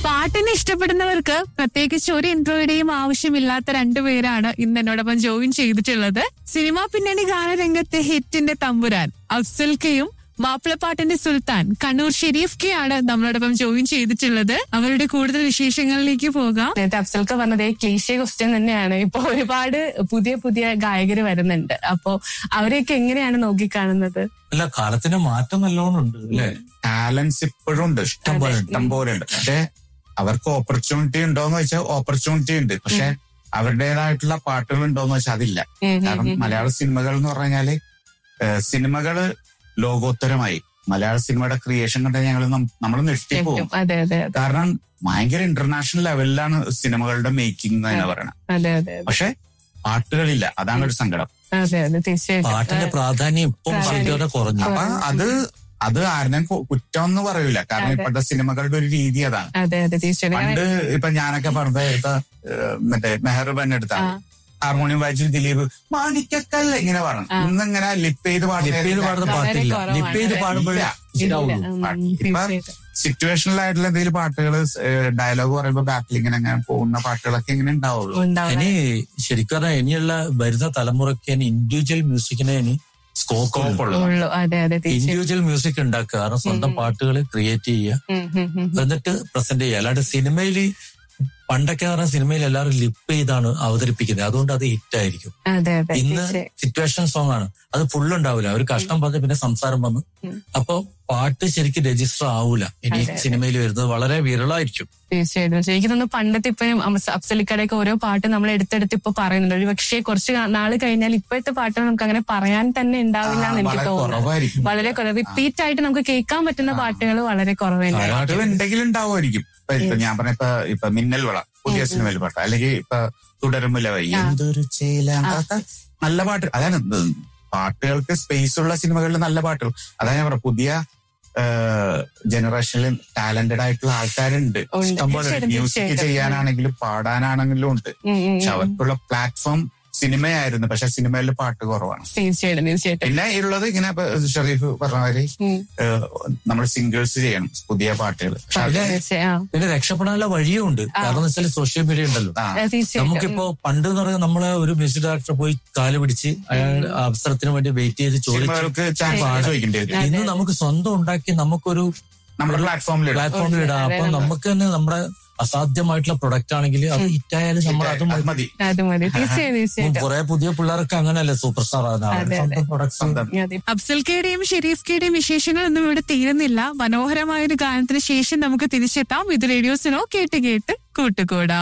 പാട്ടിനെ ഇഷ്ടപ്പെടുന്നവർക്ക് പ്രത്യേകിച്ച് ഒരു ഇൻട്രോയുടെയും ആവശ്യമില്ലാത്ത രണ്ടുപേരാണ് ഇന്ന് എന്നോടൊപ്പം ജോയിൻ ചെയ്തിട്ടുള്ളത് സിനിമാ പിന്നണി ഗാനരംഗത്തെ ഹിറ്റിന്റെ തമ്പുരാൻ അഫ്സൽ കെയും മാപ്പിളപ്പാട്ടിന്റെ സുൽത്താൻ കണ്ണൂർ ഷെരീഫ് കെ ആണ് നമ്മളോടൊപ്പം ജോയിൻ ചെയ്തിട്ടുള്ളത് അവരുടെ കൂടുതൽ വിശേഷങ്ങളിലേക്ക് പോകാം നേരത്തെ അഫ്സൽക്ക പറഞ്ഞത് ക്ലീശേ ക്വസ്റ്റ്യൻ തന്നെയാണ് ഇപ്പൊ ഒരുപാട് പുതിയ പുതിയ ഗായകർ വരുന്നുണ്ട് അപ്പോ അവരെയൊക്കെ എങ്ങനെയാണ് നോക്കിക്കാണുന്നത് അല്ല കാലത്തിന്റെ മാറ്റം നല്ലോണം ഉണ്ട് അല്ലെ ടാലൻസ് ഇപ്പോഴും ഉണ്ട് ഇഷ്ടം പോലെ അതെ. ഇഷ്ടം പോലെ ഉണ്ട് പക്ഷെ അവർക്ക് ഓപ്പർച്യൂണിറ്റി ഉണ്ടോന്ന് വെച്ചാൽ ഓപ്പർച്യൂണിറ്റി ഉണ്ട് പക്ഷെ അവരുടേതായിട്ടുള്ള പാട്ടുകൾ ഉണ്ടോന്ന് വെച്ചാൽ അതില്ല ഉം, ഉം, കാരണം ഉം. മലയാള സിനിമകൾ എന്ന് പറഞ്ഞാല് ഏഹ്, സിനിമകള് ലോകോത്തരമായി മലയാള സിനിമയുടെ ക്രിയേഷൻ കണ്ട ഞങ്ങൾ നമ്മൾ നെട്ടിപ്പോകും അതെ അതെ അതെ കാരണം ഭയങ്കര ഇന്റർനാഷണൽ ലെവലിലാണ് സിനിമകളുടെ മേക്കിംഗ് എന്ന് തന്നെ പറയണം അതെ അതെ പക്ഷെ പാട്ടുകളില്ല അതാണ് ഒരു സങ്കടം അതെ അതെ തീർച്ചയായിട്ടും പാട്ടിന്റെ പ്രാധാന്യം ഇപ്പം പ്രാധാന്യം. ശരിയോടെ കുറഞ്ഞു അപ്പൊ അത് അത് ആരുടെയും കു- കുറ്റം എന്ന് പറയൂല കാരണം അതെ. ഇപ്പോഴത്തെ സിനിമകളുടെ ഒരു രീതി അതാണ് അതെ അതെ തീർച്ചയായിട്ടും പണ്ട് ഇപ്പൊ ഞാനൊക്കെ പറഞ്ഞ ഇപ്പൊ ഏഹ്, മറ്റേ മെഹറുബൻ എടുത്ത ആ. ഹാർമോണിയം വായിച്ചു ദിലീപ് മാണിക്കക്കല്ല ഇങ്ങനെ പറഞ്ഞു ആ. ഇന്നിങ്ങനെ ലിപ്പ് ചെയ്ത് ലിപ്പ് ചെയ്ത് പാടുന്ന വളരെ പാട്ടില്ല കുറവാണ്. ലിപ്പ് ചെയ്ത് പാടുമ്പോഴേ ഇല്ല. ശരിയാവുള്ളൂ ഇല്ല, ഉം, പാട്ട്. ഇപ്പൊ തീർച്ചയായിട്ടും. സിറ്റുവേഷണൽ ആയിട്ടുള്ള എന്തെങ്കിലും പാട്ടുകൾ ഡയലോഗ് പറയുമ്പോ ബാക്കിൽ ഇങ്ങനെ അങ്ങനെ പോകുന്ന പാട്ടുകളൊക്കെ ഇങ്ങനെ ഉണ്ടാവുള്ളൂ ഉണ്ടാവണം. ഇനി ശരിക്കും പറഞ്ഞാൽ ഇനിയുള്ള വരുന്ന തലമുറയ്ക്ക് ഇനി ഇൻഡിവിജ്വൽ മ്യൂസിക്കിനെ ഇനി സ്കോപ്പ് സ്കോപ്പ് ഉള്ളു ഉള്ളു അതെ അതെ തീർച്ചയായിട്ടും ഇൻഡിവിജ്വൽ മ്യൂസിക് ഉണ്ടാക്കുക കാരണം സ്വന്തം ഉം. പാട്ടുകൾ ക്രിയേറ്റ് ചെയ്യുക ഉം, ഉം, ഉം. എന്നിട്ട് പ്രസന്റ് ചെയ്യുക അല്ലാണ്ട് സിനിമയിൽ പണ്ടൊക്കെ പറഞ്ഞ സിനിമയിൽ എല്ലാവരും ലിപ്പ് ചെയ്താണ് അവതരിപ്പിക്കുന്നത് അതുകൊണ്ട് അത് ഹിറ്റ് ആയിരിക്കും അതെ അതെ ഇന്ന് തീർച്ചയായും. സിറ്റുവേഷൻ സോങ് ആണ് അത് ഫുള്ള് ഉണ്ടാവില്ല ഒരു കഷ്ടം പറഞ്ഞ് പിന്നെ സംസാരം വന്ന് ഉം. അപ്പൊ പാട്ട് ശരിക്കും രജിസ്റ്റർ ആവൂല ഇനി അതെ, അതെ. സിനിമയിൽ വരുന്നത് വളരെ വിരളായിരിക്കും തീർച്ചയായിട്ടും എനിക്ക് തോന്നുന്നു പണ്ടത്തെ ഇപ്പം അഫ്സലിക്കടയൊക്കെ ഓരോ പാട്ട് നമ്മൾ എടുത്തെടുത്ത് ഇപ്പൊ പറയുന്നുണ്ട് ഒരു പക്ഷേ കുറച്ച് നാള് കഴിഞ്ഞാൽ ഇപ്പോഴത്തെ പാട്ടുകൾ നമുക്ക് അങ്ങനെ പറയാൻ തന്നെ ഇപ്പൊ എന്ന് എനിക്ക് വളരെ തോന്നുന്നു കുറവായിരിക്കും വളരെ കുറവ് റിപ്പീറ്റ് ആയിട്ട് നമുക്ക് കേൾക്കാൻ പറ്റുന്ന ആ. പാട്ടുകൾ വളരെ കുറവ് തന്നെയാണ് പാട്ടുകൾ ഉണ്ടെങ്കിലും ഉണ്ടാവുമായിരിക്കും ഇപ്പൊ ഇപ്പൊ ഞാൻ പറഞ്ഞ ഇപ്പൊ ഇപ്പൊ മിന്നൽ വള പുതിയ ഉം, ഉം. സിനിമയിൽ പാട്ട് അല്ലെങ്കിൽ ഇപ്പൊ തുടരുമില്ല വൈ ആ. എന്തൊരു ചേലാങ്കാക്ക. നല്ല പാട്ട് അതാണ് ഇത് പാട്ടുകൾക്ക് സ്പേസ് ഉള്ള സിനിമകളിൽ നല്ല പാട്ടുകൾ അതാണ് ഞാൻ പറഞ്ഞ പുതിയ ജനറേഷനിൽ ടാലന്റഡ് ആയിട്ടുള്ള ആൾക്കാരുണ്ട് ഉണ്ട്. ഇഷ്ടംപോലെ തീർച്ചയായിട്ടും, മ്യൂസിക് തീർച്ചയായിട്ടും. ചെയ്യാനാണെങ്കിലും പാടാനാണെങ്കിലും ഉണ്ട് ഉം, ഉം, പക്ഷെ ഉം. അവർക്കുള്ള പ്ലാറ്റ്ഫോം സിനിമയായിരുന്നു പക്ഷെ സിനിമയിൽ പാട്ട് കുറവാണ് തീർച്ചയായിട്ടും തീർച്ചയായിട്ടും പിന്നെ ഉള്ളത് ഇങ്ങനെ ഇപ്പൊ ഷെറീഫ് പറഞ്ഞ മാതിരി ഉം. നമ്മൾ സിംഗേഴ്സ് ചെയ്യണം പുതിയ പാട്ടുകൾ പക്ഷെ അത് തീർച്ചയായും ആ. പിന്നെ രക്ഷപ്പെടാനുള്ള വഴിയും ഉണ്ട് കാരണം എന്ന് വെച്ചാൽ സോഷ്യൽ മീഡിയ ഉണ്ടല്ലോ ആ, ആ, തീർച്ചയായിട്ടും നമുക്കിപ്പോ പണ്ട് എന്ന് പറയുന്നത് നമ്മള് ഒരു മ്യൂസിക് ഡയറക്ടർ പോയി കാല് പിടിച്ച് അയാൾ അവസരത്തിന് വേണ്ടി വെയിറ്റ് ചെയ്ത് ചോദിച്ചു സിനിമകൾക്ക് ചാൻസ് അതെ. ചോദിക്കേണ്ടി വരും അതെ. ഇന്ന് നമുക്ക് സ്വന്തം ഉണ്ടാക്കി നമുക്കൊരു നമ്മുടെ പ്ലാറ്റ്ഫോമിൽ പ്ലാറ്റ്ഫോമിൽ ഉണ്ട്. ഇടാം അതെ, അപ്പൊ നമ്മൾ- നമുക്ക് തന്നെ നമ്മുടെ അസാധ്യമായിട്ടുള്ള പ്രൊഡക്റ്റ് ആണെങ്കിൽ അത് ഹിറ്റായാലും നമ്മൾ അതും മതി അത് മതി തീർച്ചയായും തീർച്ചയായിട്ടും കുറെ പുതിയ പിള്ളേർക്ക് അങ്ങനെയല്ലേ സൂപ്പർ സ്റ്റാർ അതെ, അതെ. സ്വന്തം പ്രൊഡക്ട്സ് സ്വന്തം അതെ. അഫ്സൽ കെയുടെയും ഷെരീഫ് കെയുടെയും വിശേഷങ്ങളൊന്നും ഇവിടെ തീരുന്നില്ല മനോഹരമായ ഒരു ഗാനത്തിന് ശേഷം നമുക്ക് തിരിച്ചെത്താം ഇത് റേഡിയോസിനോ കേട്ട് കേട്ട് കൂട്ടുകൂടാം